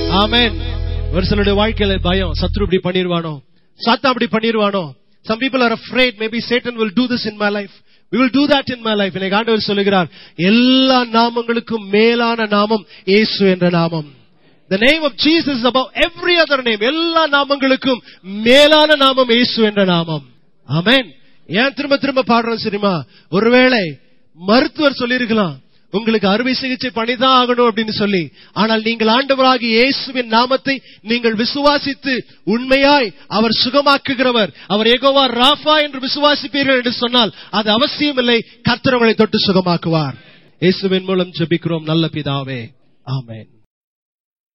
ஆமென் ஒரு சிலருடைய வாழ்க்கையில பயம் சத்ரு இப்படி பண்ணிருவானோ சாத்தா அப்படி பண்ணிருவானோ some people are afraid maybe satan will do this in my life we will do that in my life எனக்கு ஆண்டவர் சொல்லுகிறார் எல்லா நாமங்களுக்கும் மேலான நாமம் இயேசு என்ற நாமம் the name of jesus is above every other name எல்லா நாமங்களுக்கும் மேலான நாமம் இயேசு என்ற நாமம் ஆமென் ஏன் திரும்ப திரும்ப பாடுறோம் தெரியுமா ஒருவேளை மருத்துவர் சொல்லியிருக்கலாம் உங்களுக்கு அறுவை சிகிச்சை பண்ணிதான் ஆகணும் அப்படின்னு சொல்லி ஆனால் நீங்கள் ஆண்டவராகி இயேசுவின் நாமத்தை நீங்கள் விசுவாசித்து உண்மையாய் அவர் சுகமாக்குகிறவர் அவர் எகோவா ராஃபா என்று விசுவாசிப்பீர்கள் என்று சொன்னால் அது அவசியமில்லை கர்த்தர் உங்களை தொட்டு சுகமாக்குவார் இயேசுவின் மூலம் ஜெபிக்கிறோம் நல்ல பிதாவே ஆமென்